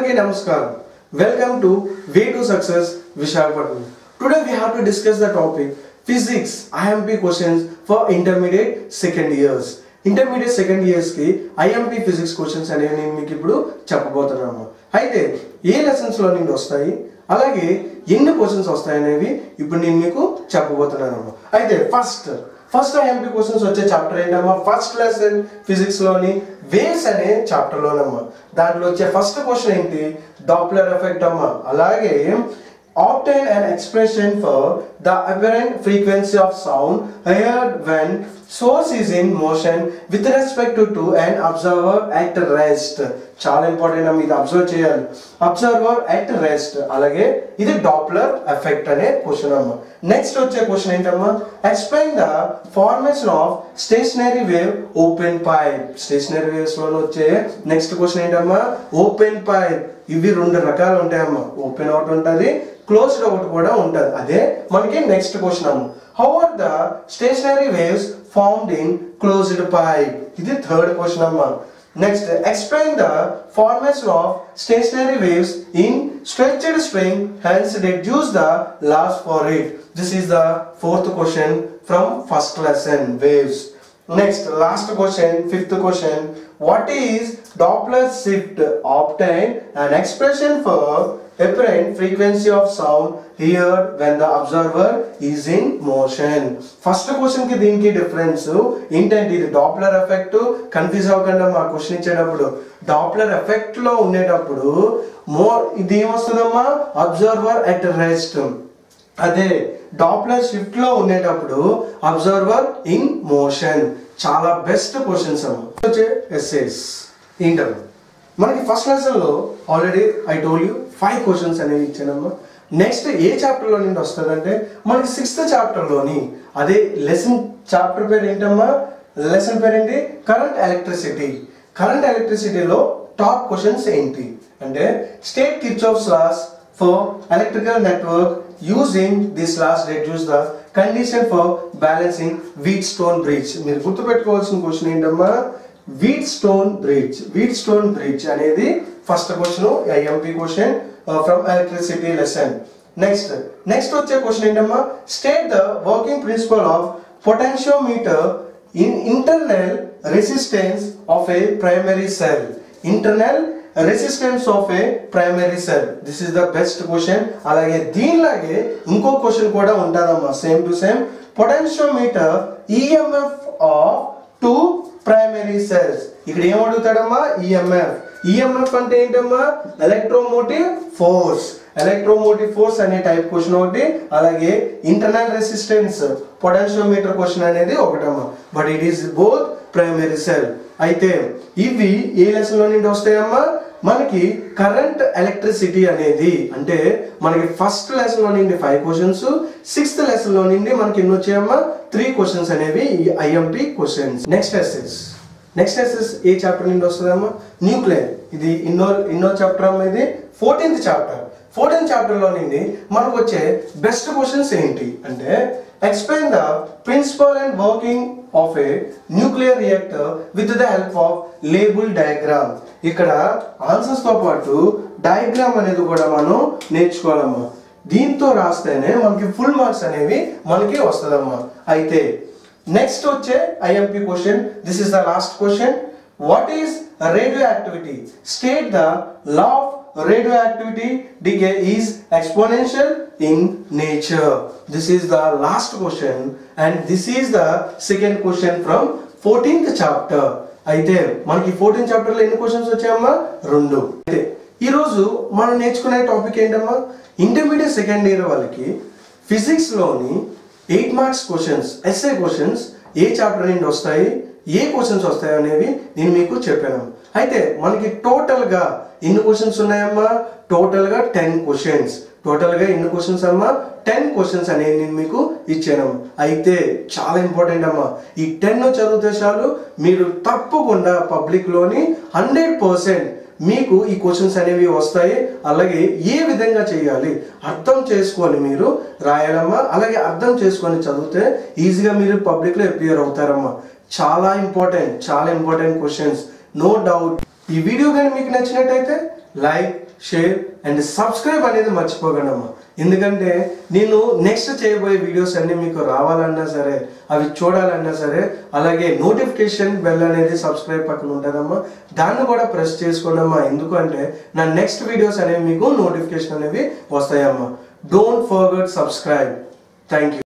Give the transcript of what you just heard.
అందరికీ నమస్కారం welcome to way to success Visakhapatnam today we have to discuss the topic physics IMP questions for intermediate second years intermediate second years కి IMP physics questions అనేవి నేను మీకు ఇప్పుడు చెప్పబోతున్నాను అయితే ఏ లెసన్స్ లో నుండి వస్తాయి అలాగే ఎన్ని క్వశ్చన్స్ వస్తాయనేవి ఇప్పుడు నేను మీకు చెప్పబోతున్నాను అయితే ఫస్ట్ ఫస్ట్ ఐఎంపీ క్వశ్చన్స్ వచ్చే చాప్టర్ ఏంటమ్మా ఫస్ట్ లెసన్ ఫిజిక్స్ లోని వేవ్స్ అనే చాప్టర్ లోనమ్మా దాంట్లో వచ్చే ఫస్ట్ క్వశ్చన్ ఏంటి డాప్లర్ ఎఫెక్ట్ అమ్మా అలాగే obtain an expression for the apparent frequency of sound heard when source is in motion with respect to, to an observer at rest చాలా important అమ్మ ఇది అబ్జర్వ్ చేయాలి అబ్జర్వర్ అట్ రెస్ట్ అలాగే ఇది Doppler effect అనే question అమ్మ next వచ్చే question ఏంటమ్మా explain the formation of stationary wave open pipe stationary waves లో వచ్చే నెక్స్ట్ క్వశ్చన్ ఏంటమ్మా ఓపెన్ పైప్ ఇవి రెండు రకాలు ఉంటాయమ్మా ఓపెన్ ఒకటి ఉంటుంది క్లోజ్డ్ ఒకటి కూడా ఉంటుంది అదే మనకి నెక్స్ట్ క్వశ్చన్ అమ్మ how are the stationary waves formed in closed pipe ఇది థర్డ్ క్వశ్చన్ అమ్మా next explain the formation of stationary waves in stretched string hence reduce the loss for it this is the fourth question from first lesson waves next last question fifth question what is doppler shift obtain an expression for apparent frequency of sound heard when the observer is in motion first question కి దీనికి difference ఏంటంటే ఇది Doppler effect confuse అవ్వకుండా మా question ఇచ్చేటప్పుడు Doppler effect లో ఉండేటప్పుడు మో ఇది ఏమొస్తుందమ్మా అబ్జర్వర్ అట్ రెస్ట్ అదే డాప్లర్ షిఫ్ట్ లో ఉండేటప్పుడు అబ్జర్వర్ ఇన్ మోషన్ చాలా బెస్ట్ క్వశ్చన్స్ అమ్మ వచ్చే ఎస్ఏస్ ఇంటర్ మనకి ఫస్ట్ లెసన్ లో already I told you five questions అనేవి ఇచ్చానమ్మా నెక్స్ట్ ఏ చాప్టర్ లో నుండి వస్తుందంటే మనకి సిక్స్త్ చాప్టర్ లోని అదే లెసన్ చాప్టర్ పేరు ఏంటమ్మా లెసన్ పేరు ఏంటి కరెంట్ ఎలక్ట్రిసిటీ కరెంట్ ఎలక్ట్రిసిటీలో టాప్ క్వశ్చన్స్ ఏంటి అంటే state Kirchhoff's laws for electrical network using this laws reduce the condition for balancing Wheatstone bridge మీరు గుర్తుపెట్టుకోవాల్సిన క్వశ్చన్ ఏంటమ్మా Wheatstone bridge Wheatstone bridge అనేది first question IMP question from electricity lesson next next వచ్చే question ఏంటమ్మా state the working principle of potentiometer in internal resistance of a primary cell internal resistance of a primary cell this is the best question అలాగే దీనిలాగే ఇంకో question కూడా ఉంటుందమ్మా same to same potentiometer EMF of two primary cells ఇక్కడ ఏం అడుగుతాడమ్మా EMF EMF అంటే ఏంటమ్మా ఎలక్ట్రోమోటివ్ ఫోర్స్ ఎలక్ట్రోమోటివ్ ఫోర్స్ అనే టైప్ క్వశ్చన్ ఒకటి అలాగే ఇంటర్నల్ రెసిస్టెన్స్ పొటెన్షియోమీటర్ క్వశ్చన్ అనేది ఒకటమ్మా but it is both primary cell అయితే ఇవి ఏ లెసన్ లో నుండి వస్తాయమ్మా మనకి కరెంట్ ఎలక్ట్రిసిటీ అనేది అంటే మనకి ఫస్ట్ లెసన్ లో నుండి ఫైవ్ క్వశ్చన్స్ సిక్స్త్ లెసన్ లో నుండి మనకి ఎన్ని వచ్చాయమ్మా త్రీ క్వశ్చన్స్ అనేవి ఈ IMP questions next SS next SS ఏ చాప్టర్ నుండి వస్తుందమ్మా న్యూక్లియర్ ఇది ఇన్నో ఇన్నో చాప్టర్ అమ్మా ఇది ఫోర్టీన్త్ చాప్టర్ ఫోర్టీన్త్ చాప్టర్ లో నుండి మనకు వచ్చే బెస్ట్ క్వశ్చన్స్ ఏంటి అంటే explain the principle and working of a nuclear reactor with the help of label diagram ఇక్కడ ఆన్సర్స్ తో పాటు డయాగ్రామ్ అనేది కూడా మనం నేర్చుకోవాలమ్మా దీంతో రాస్తేనే మనకి ఫుల్ మార్క్స్ అనేవి మనకి వస్తుందమ్మా అయితే నెక్స్ట్ వచ్చే IMP question this is the last question what is radio activity state the law of radioactivity decay is exponential in nature this is the last question and this is the second question from 14th chapter అయితే మనకి fourteen chapter లో ఎన్ని questions వచ్చాయమ్మా రెండు అయితే ఈ రోజు మనం నేర్చుకునే టాపిక్ ఏంటమ్మా ఇంటర్మీడియట్ సెకండ్ ఇయర్ వాళ్ళకి ఫిజిక్స్ లోని eight marks questions SA questions ఏ చాప్టర్ నుండి వస్తాయి ఏ క్వశ్చన్స్ వస్తాయి అనేవి నేను మీకు చెప్పాను అయితే మనకి టోటల్ గా ఎన్ని క్వశ్చన్స్ ఉన్నాయమ్మా టోటల్ గా టెన్ క్వశ్చన్స్ టోటల్ గా ఎన్ని క్వశ్చన్స్ అమ్మా టెన్ క్వశ్చన్స్ అనేది నేను మీకు ఇచ్చాను అయితే చాలా ఇంపార్టెంట్ అమ్మా ఈ టెన్ చదివితే చాలు మీరు తప్పకుండా పబ్లిక్ లోని హండ్రెడ్ పర్సెంట్ మీకు ఈ క్వశ్చన్స్ అనేవి వస్తాయి అలాగే ఏ విధంగా చేయాలి అర్థం చేసుకొని మీరు రాయాలమ్మా అలాగే అర్థం చేసుకొని చదివితే ఈజీగా మీరు పబ్లిక్లో అపియర్ అవుతారమ్మా చాలా ఇంపార్టెంట్ చాలా ఇంపార్టెంట్ క్వశ్చన్స్ నో డౌట్ ఈ వీడియో కానీ మీకు నచ్చినట్టయితే లైక్ షేర్ అండ్ సబ్స్క్రైబ్ అనేది మర్చిపోకండి అమ్మా ఎందుకంటే నేను నెక్స్ట్ చేయబోయే వీడియోస్ అన్ని మీకు రావాలన్నా సరే అవి చూడాలన్నా సరే అలాగే నోటిఫికేషన్ బెల్ అనేది సబ్స్క్రైబ్ పక్కన ఉంటుందమ్మా దాన్ని కూడా ప్రెస్ చేసుకోండి అమ్మా ఎందుకంటే నా నెక్స్ట్ వీడియోస్ అనేవి మీకు నోటిఫికేషన్ అనేవి వస్తాయమ్మా don't forget subscribe thank you